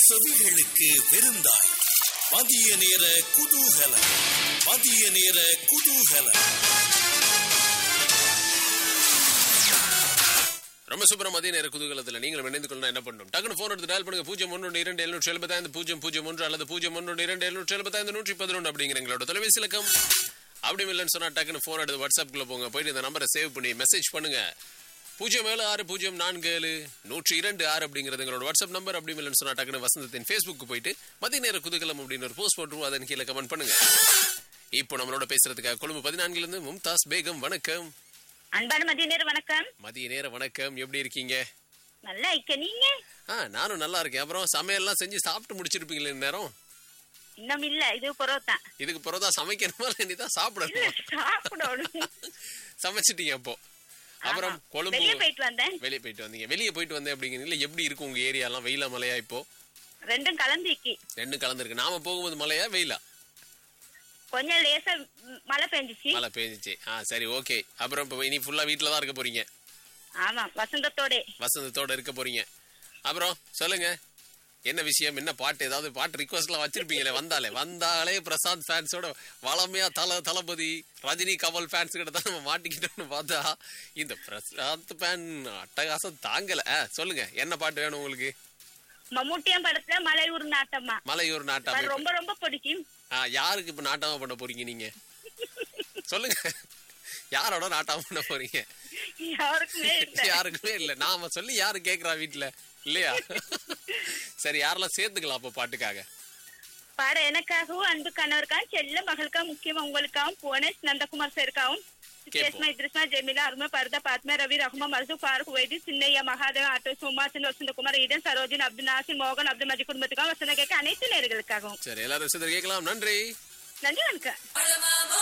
செவிகளுக்கு விருந்தாய் மதிய நேர குதூகலம் மதிய நேர குதூகலம் ரொம்ப சூப்பரா மதிய நேர குதூகலத்தில் நீங்களும் இணைந்து கொள்ள என்ன பண்ணணும் டக்குனு ஃபோன் எடுத்து டயல் பண்ணுங்க பூஜ்ஜியம் ஒன்று இரண்டு எழுநூற்றி எழுபத்தைந்து பூஜ்ஜியம் பூஜ்ஜியம் ஒன்று அல்லது பூஜ்ஜியம் ஒன்று இரண்டு எழுநூற்றி எழுபத்தைந்து நூற்றி பதினொன்று அப்படிங்கிற எங்களோட தொலைபேசி இலக்கம் அப்படி இல்லைன்னு சொன்னா டக்குனு ஃபோன் எடுத்து வாட்ஸ்அப்குள்ள போங்க போயிட்டு இந்த நம்பரை சேவ் பண்ணி மெசேஜ் பண்ணுங்க பூஜ்ஜியம் ஏழு ஆறு பூஜ்ஜியம் நான்கு ஏழு நூற்றி இரண்டு ஆறு அப்படிங்கிறது எங்களோட வாட்ஸ்அப் நம்பர் அப்படி இல்லைன்னு சொன்னா டக்குனு வசந்தத்தின் ஃபேஸ்புக்கு போயிட்டு மதிய நேர குதூகலம் அப்படின்னு ஒரு போஸ்ட் போட்டு அதன் கீழே கமெண்ட் பண்ணுங்க இப்போ நம்மளோட பேசுறதுக்காக கொழும்பு பதினான்குல இருந்து மும்தாஸ் பேகம் வணக்கம் அன்பான மதிய நேரம் வணக்கம் மதிய நேர வணக்கம் எப்படி இருக்கீங்க நல்லா இருக்க நீங்க ஆ நானும் நல்லா இருக்கேன் அப்புறம் சமையல்லாம் செஞ்சு சாப்பிட்டு முடிச்சிருப்பீங்களே நேரம் இன்னும் இல்ல இது பரோட்டா இதுக்கு பிறகுதான் சமைக்கணுமா இல்லை இனிதான் சாப்பிடணுமா சாப்பிடணும் சமைச்சிட்டீங்க அப்போ அப்புறம் ஆமா. கொழும்பு வெளிய போயிட்டு வந்தேன் வெளியே போயிட்டு வந்தீங்க வெளியே போயிட்டு வந்தேன் அப்படிங்கிறீங்களா எப்படி இருக்கு உங்க ஏரியாலாம் வெயிலா மலையா இப்போ ரெண்டும் கலந்துக்கி ரெண்டும் கலந்துருக்கு நாம போகும்போது மலையா வெயிலா கொஞ்சம் லேசா ம், மழை பெஞ்சிச்சு மழை பெஞ்சிச்சு ஆ சரி ஓகே அப்புறம் இப்போ இனி ஃபுல்லா வீட்டில் தான் இருக்க போறீங்க ஆமா வசந்தத்தோட வசந்தத்தோட இருக்க போறீங்க அப்புறம் சொல்லுங்க என்ன விஷயம் என்ன பாட்டு ஏதாவது பாட்டு ரிக்வஸ்ட்லாம் வச்சிருப்பீங்களே வந்தாலே வந்தாலே பிரசாந்த் ஃபேன்ஸோட வளமையா தல தளபதி ரஜினி கமல் ஃபேன்ஸ் கிட்ட தான் நம்ம மாட்டிக்கிட்டோம்னு பார்த்தா இந்த பிரசாந்த் ஃபேன் அட்டகாசம் தாங்கல ஆ, சொல்லுங்க என்ன பாட்டு வேணும் உங்களுக்கு மம்முட்டியம் படத்துல மலையூர் நாட்டம்மா மலையூர் அது நாட்டாமை ரொம்ப ரொம்ப பிடிக்கும் ஆ, யாருக்கு இப்ப நாட்டாம பண்ண போறீங்க நீங்க சொல்லுங்க யாரோட நாட்டாம பண்ண போறீங்க யாருக்குமே இல்ல யாருக்குமே இல்ல நாம சொல்லி யாரு கேக்குறா வீட்டுல இல்லையா சரி யாரெல்லாம் சேர்த்துக்கலாம் அப்போ பாட்டுக்காக பாட எனக்காகவும் அன்பு கணவருக்காகவும் செல்ல மகளுக்காகவும் முக்கியமா உங்களுக்காகவும் புவனேஷ் நந்தகுமார் சாருக்காகவும் சுச்சேஷ்மா இத்ரிஸ்மா ஜெமிலா அருமா பரதா பாத்மா ரவி ரஹ்மா மர்சு ஃபாரூக் வைதி சின்னையா மகாதேவ் ஆட்டோ சுமாசன் வசந்தகுமார் ஈடன் சரோஜன் அப்துல் நாசிர் மோகன் அப்துல் மஜி குடும்பத்துக்காகவும் வசந்த கேட்க அனைத்து நேர்களுக்காகவும் சரி எல்லாரும் சேர்த்து கேட்கலாம் நன்றி நன்றி வணக்கம்